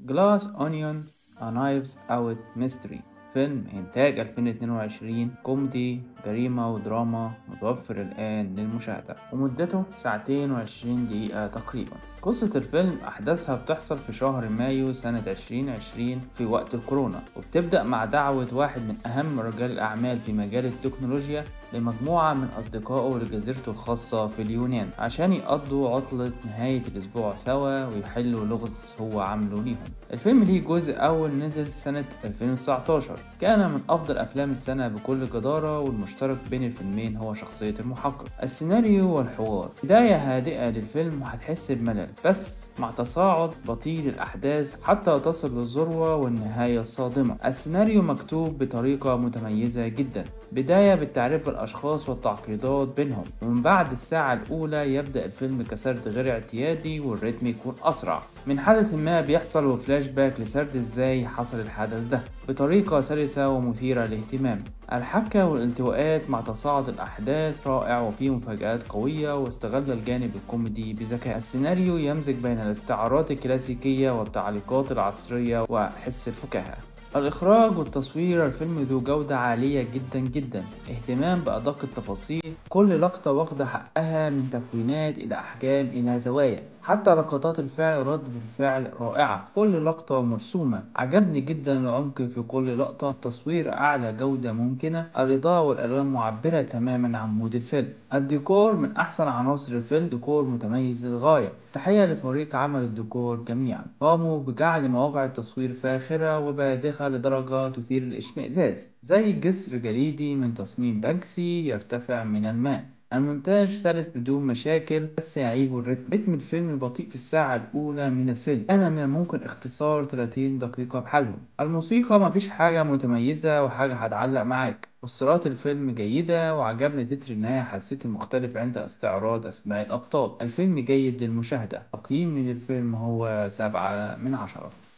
Glass Onion A Knives Out Mystery فيلم إنتاج 2022 كوميدي جريمة ودراما متوفر الآن للمشاهدة ومدته ساعتين وعشرين دقيقة تقريبا قصة الفيلم أحداثها بتحصل في شهر مايو سنة 2020 في وقت الكورونا وبتبدأ مع دعوة واحد من أهم رجال الأعمال في مجال التكنولوجيا لمجموعة من أصدقائه لجزيرته الخاصة في اليونان عشان يقضوا عطلة نهاية الأسبوع سوا ويحلوا لغز هو عامله ليهم الفيلم ليه جزء أول نزل سنة 2019 كان من أفضل أفلام السنة بكل جدارة والمشترك بين الفيلمين هو شخصية المحقق السيناريو والحوار بداية هادئة للفيلم وهتحس بملل بس مع تصاعد بطيء للأحداث حتى تصل للذروة والنهاية الصادمة السيناريو مكتوب بطريقة متميزة جدا بداية بالتعريف بالأشخاص والتعقيدات بينهم ومن بعد الساعة الأولى يبدأ الفيلم كسرد غير اعتيادي والريتم يكون أسرع من حدث ما بيحصل وفلاش باك لسرد ازاي حصل الحدث ده بطريقة سلسة ومثيرة للاهتمام الحبكة والالتواءات مع تصاعد الأحداث رائع وفيه مفاجآت قوية واستغل الجانب الكوميدي بذكاء السيناريو يمزج بين الاستعارات الكلاسيكية والتعليقات العصرية وحس الفكاهة الإخراج والتصوير الفيلم ذو جودة عالية جدا جدا اهتمام بأدق التفاصيل كل لقطة واخدة حقها من تكوينات إلى أحجام إلى زوايا حتى لقطات الفعل رد الفعل رائعة كل لقطة مرسومة عجبني جدا العمق في كل لقطة تصوير أعلى جودة ممكنة الإضاءة والألوان معبرة تماما عن مود الفيلم الديكور من أحسن عناصر الفيلم ديكور متميز للغاية تحية لفريق عمل الديكور جميعا قاموا بجعل مواقع التصوير فاخرة وباذخة لدرجة تثير الاشمئزاز زي جسر جليدي من تصميم بنكسي يرتفع من الماء المونتاج سلس بدون مشاكل بس يعيب الريتم رتم الفيلم بطيء في الساعة الأولى من الفيلم أنا من الممكن اختصار 30 دقيقة بحالهم الموسيقى مفيش حاجة متميزة وحاجة هتعلق معاك بوسترات الفيلم جيدة وعجبني تتر النهاية حسيته مختلف عند استعراض أسماء الأبطال الفيلم جيد للمشاهدة تقييمي للفيلم هو سبعة من عشرة